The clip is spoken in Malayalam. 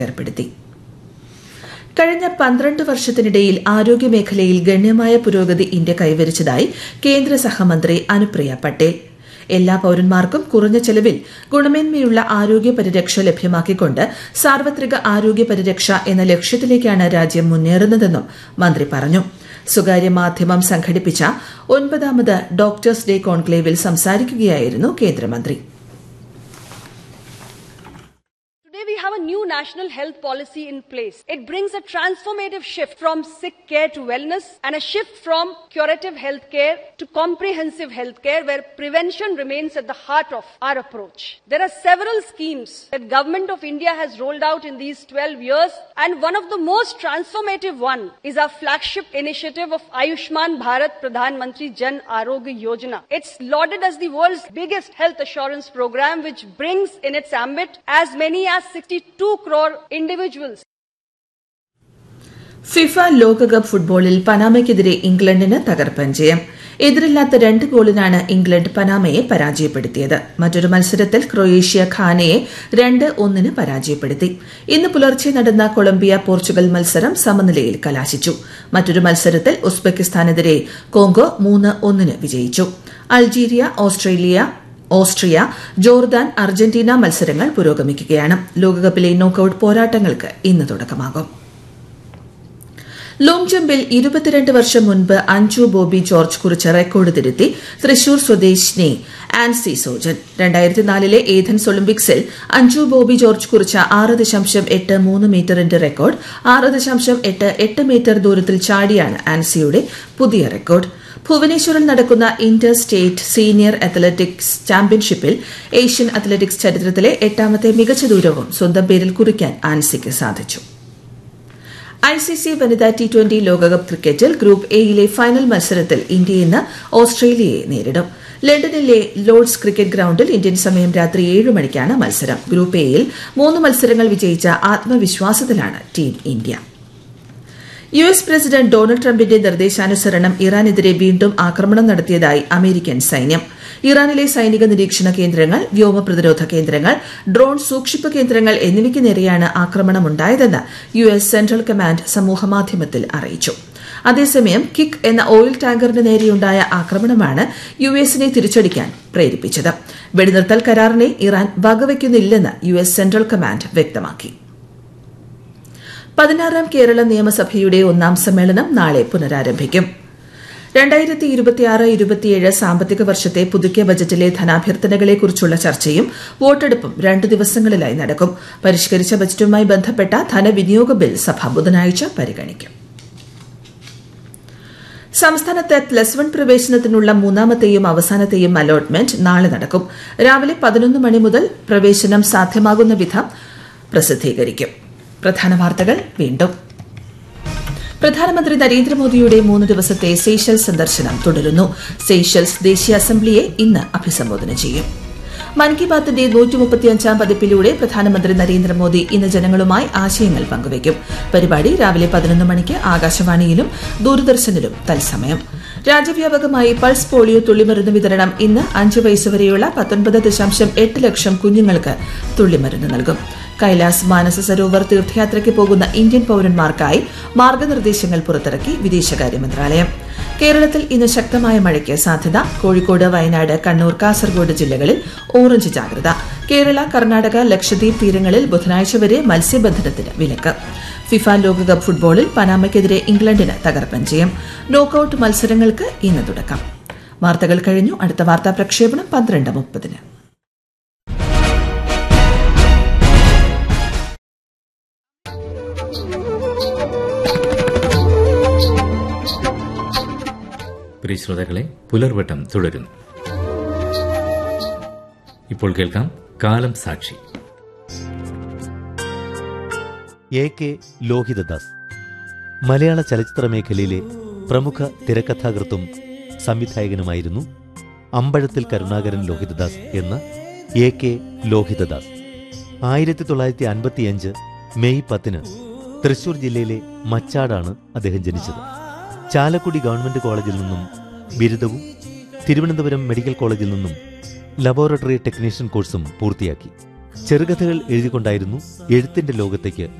ഏർപ്പെടുത്തി കഴിഞ്ഞ പന്ത്രണ്ട് വർഷത്തിനിടയിൽ ആരോഗ്യമേഖലയിൽ ഗണ്യമായ പുരോഗതി ഇന്ത്യ കൈവരിച്ചതായി കേന്ദ്ര സഹമന്ത്രി അനുപ്രിയ പട്ടേൽ എല്ലാ പൌരന്മാർക്കും കുറഞ്ഞ ചെലവിൽ ഗുണമേന്മയുള്ള ആരോഗ്യ പരിരക്ഷ ലഭ്യമാക്കിക്കൊണ്ട് സാർവത്രിക ആരോഗ്യ പരിരക്ഷ എന്ന ലക്ഷ്യത്തിലേക്കാണ് രാജ്യം മുന്നേറുന്നതെന്നും മന്ത്രി പറഞ്ഞു സ്വകാര്യ മാധ്യമം സംഘടിപ്പിച്ച ഒൻപതാമത് ഡോക്ടേഴ്സ് ഡേ കോൺക്ലേവിൽ സംസാരിക്കുകയായിരുന്നു കേന്ദ്രമന്ത്രി Today we have a new national health policy in place. It brings a transformative shift from sick care to wellness and a shift from curative health care to comprehensive health care where prevention remains at the heart of our approach. There are several schemes that government of India has rolled out in these 12 years and one of the most transformative one is our flagship initiative of Ayushman Bharat Pradhan Mantri Jan Arogya Yojana. It's lauded as the world's biggest health assurance program which brings in its ambit as many as 62 crore individuals. FIFA ലോകകപ്പ് ഫുട്ബോളിൽ പനാമയ്ക്കെതിരെ ഇംഗ്ലണ്ടിന് തകർപ്പൻ ജയം എതിരില്ലാത്ത രണ്ട് ഗോളിനാണ് ഇംഗ്ലണ്ട് പനാമയെ പരാജയപ്പെടുത്തിയത് മറ്റൊരു മത്സരത്തിൽ ക്രൊയേഷ്യ ഖാനയെ രണ്ട് ഒന്നിന് പരാജയപ്പെടുത്തി ഇന്ന് പുലർച്ചെ നടന്ന കൊളംബിയ പോർച്ചുഗൽ മത്സരം സമനിലയിൽ കലാശിച്ചു മറ്റൊരു മത്സരത്തിൽ ഉസ്ബെക്കിസ്ഥാനെതിരെ കോങ്കോ മൂന്ന് ഒന്നിന് വിജയിച്ചു Algeria Australia Austria Jordan Argentina മത്സരങ്ങൾ പുരോഗമിക്കുകയാണ് ലോകകപ്പിലെ നോക്കൌട്ട് പോരാട്ടങ്ങൾക്ക് ഇന്ന് തുടക്കമാകും ലോങ് ജമ്പിൽ ഇരുപത്തിരണ്ട് വർഷം മുൻപ് അഞ്ജു ബോബി ജോർജ് കുറിച്ച റെക്കോർഡ് തിരുത്തി തൃശൂർ സ്വദേശിനി ആൻസി സോജൻ രണ്ടായിരത്തി നാലിലെ ഏഥൻസ് ഒളിമ്പിക്സിൽ അഞ്ജു ബോബി ജോർജ് കുറിച്ച ആറ് ദശാംശം എട്ട് മൂന്ന് മീറ്ററിന്റെ റെക്കോർഡ് ആറ് ദശാംശം എട്ട് എട്ട് മീറ്റർ ദൂരത്തിൽ ചാടിയാണ് ആൻസിയുടെ പുതിയ റെക്കോർഡ് ഭുവനേശ്വറിൽ നടക്കുന്ന ഇന്റർ സ്റ്റേറ്റ് സീനിയർ അത്ലറ്റിക്സ് ചാമ്പ്യൻഷിപ്പിൽ ഏഷ്യൻ അത്ലറ്റിക്സ് ചരിത്രത്തിലെ എട്ടാമത്തെ മികച്ച ദൂരവും സ്വന്തം പേരിൽ കുറിക്കാൻ ആൻസിക്ക് സാധിച്ചു ഐ സി സി വനിതാ ടി ട്വന്റി ലോകകപ്പ് ക്രിക്കറ്റിൽ ഗ്രൂപ്പ് എയിലെ ഫൈനൽ മത്സരത്തിൽ ഇന്ത്യ ഇന്ന് ഓസ്ട്രേലിയയെ നേരിടും ലണ്ടനിലെ ലോർഡ്സ് ക്രിക്കറ്റ് ഗ്രൌണ്ടിൽ ഇന്ത്യൻ സമയം രാത്രി ഏഴ് മണിക്കാണ് മത്സരം ഗ്രൂപ്പ് എയിൽ മൂന്ന് മത്സരങ്ങൾ വിജയിച്ച ആത്മവിശ്വാസത്തിലാണ് team India U S president Donald ട്രംപിന്റെ നിർദ്ദേശാനുസരണം ഇറാനെതിരെ വീണ്ടും ആക്രമണം നടത്തിയതായി അമേരിക്കൻ സൈന്യം ഇറാനിലെ സൈനിക നിരീക്ഷണ കേന്ദ്രങ്ങൾ വ്യോമ പ്രതിരോധ കേന്ദ്രങ്ങൾ ഡ്രോൺ സൂക്ഷിപ്പ് കേന്ദ്രങ്ങൾ എന്നിവയ്ക്ക് നേരെയാണ് ആക്രമണമുണ്ടായതെന്ന് യു എസ് സെൻട്രൽ കമാൻഡ് സമൂഹമാധ്യമത്തിൽ അറിയിച്ചു അതേസമയം കിക്ക് എന്ന ഓയിൽ ടാങ്കറിന് നേരെയുണ്ടായ ആക്രമണമാണ് യു എസിനെ തിരിച്ചടിക്കാൻ പ്രേരിപ്പിച്ചത് വെടിനിർത്തൽ കരാറിനെ ഇറാൻ വകവയ്ക്കുന്നില്ലെന്ന് യു എസ് സെൻട്രൽ കമാൻഡ് വ്യക്തമാക്കി പതിനാറാം കേരള നിയമസഭയുടെ ഒന്നാം സമ്മേളനം നാളെ പുനരാരംഭിക്കും രണ്ടായിരത്തി ഇരുപത്തിയാറ് ഇരുപത്തിയേഴ് സാമ്പത്തിക വർഷത്തെ പുതുക്കിയ ബജറ്റിലെ ധനാഭ്യർത്ഥനകളെക്കുറിച്ചുള്ള ചർച്ചയും വോട്ടെടുപ്പും രണ്ടു ദിവസങ്ങളിലായി നടക്കും പരിഷ്കരിച്ച ബജറ്റുമായി ബന്ധപ്പെട്ട ധനവിനിയോഗ ബിൽ സഭ ബുധനാഴ്ച പരിഗണിക്കും സംസ്ഥാനത്ത് പ്ലസ് വൺ പ്രവേശനത്തിനുള്ള മൂന്നാമത്തെയും അവസാനത്തെയും അലോട്ട്മെന്റ് നാളെ നടക്കും രാവിലെ പതിനൊന്ന് മണി മുതൽ പ്രവേശനം സാധ്യമാകുന്ന വിധം പ്രസിദ്ധീകരിക്കും പ്രധാന വാർത്തകൾ വീണ്ടും പ്രധാനമന്ത്രി നരേന്ദ്രമോദിയുടെ മൂന്ന് ദിവസത്തെ സേഷ്യൽസ് സന്ദർശനം തുടരുന്നു സേഷ്യൽസ് ദേശീയ അസംബ്ലിയെ ഇന്ന് അഭിസംബോധന ചെയ്യും മൻ കി ബാത്തിന്റെ നൂറ്റി മുപ്പത്തിയഞ്ചാം പതിപ്പിലൂടെ പ്രധാനമന്ത്രി നരേന്ദ്രമോദി ഇന്ന് ജനങ്ങളുമായി ആശയങ്ങൾ പങ്കുവയ്ക്കും പരിപാടി രാവിലെ പതിനൊന്ന് മണിക്ക് ആകാശവാണിയിലും ദൂരദർശനിലും തത്സമയം രാജ്യവ്യാപകമായി പൾസ് പോളിയോ തുള്ളിമരുന്ന് വിതരണം ഇന്ന് അഞ്ച് വയസ്സുവരെയുള്ള പത്തൊൻപത് ദശാംശം എട്ട് ലക്ഷം കുഞ്ഞുങ്ങൾക്ക് തുള്ളിമരുന്ന് നൽകും കൈലാസ് മാനസ സരോവർ തീർത്ഥയാത്രയ്ക്ക് പോകുന്ന ഇന്ത്യൻ പൌരന്മാർക്കായി മാർഗനിർദ്ദേശങ്ങൾ പുറത്തിറക്കി വിദേശകാര്യ മന്ത്രാലയം കേരളത്തിൽ ഇന്ന് ശക്തമായ മഴയ്ക്ക് സാധ്യത കോഴിക്കോട് വയനാട് കണ്ണൂർ കാസർഗോഡ് ജില്ലകളിൽ ഓറഞ്ച് ജാഗ്രത കേരള കർണാടക ലക്ഷദ്വീപ് തീരങ്ങളിൽ ബുധനാഴ്ച വരെ മത്സ്യബന്ധനത്തിന് വിലക്ക് ഫിഫ ലോകകപ്പ് ഫുട്ബോളിൽ പനാമയ്ക്കെതിരെ ഇംഗ്ലണ്ടിന് തകർപ്പൻ ജയം നോക്കൌട്ട് മത്സരങ്ങൾക്ക് ഇന്ന് തുടക്കം വാർത്തകൾ കഴിഞ്ഞു അടുത്ത വാർത്താ പ്രക്ഷേപണം പന്ത്രണ്ട് മുപ്പതിന് പ്രിയ ശ്രോതാക്കളെ പുലർവട്ടം തുടരുന്നു ഇപ്പോൾ കേൾക്കാം കാലം സാക്ഷി എ കെ ലോഹിതദാസ് മലയാള ചലച്ചിത്ര മേഖലയിലെ പ്രമുഖ തിരക്കഥാകൃത്തും സംവിധായകനുമായിരുന്നു അമ്പഴത്തിൽ കരുണാകരൻ ലോഹിതദാസ് എന്ന എ കെ ലോഹിതദാസ് ആയിരത്തി തൊള്ളായിരത്തി അൻപത്തിയഞ്ച് മെയ് പത്തിന് തൃശൂർ ജില്ലയിലെ മച്ചാടാണ് അദ്ദേഹം ജനിച്ചത് ചാലക്കുടി ഗവൺമെന്റ് കോളേജിൽ നിന്നും ബിരുദവും തിരുവനന്തപുരം മെഡിക്കൽ കോളേജിൽ നിന്നും ലബോറട്ടറി ടെക്നീഷ്യൻ കോഴ്സും പൂർത്തിയാക്കി ചെറുകഥകൾ എഴുതിക്കൊണ്ടായിരുന്നു എഴുത്തിന്റെ ലോകത്തേക്ക്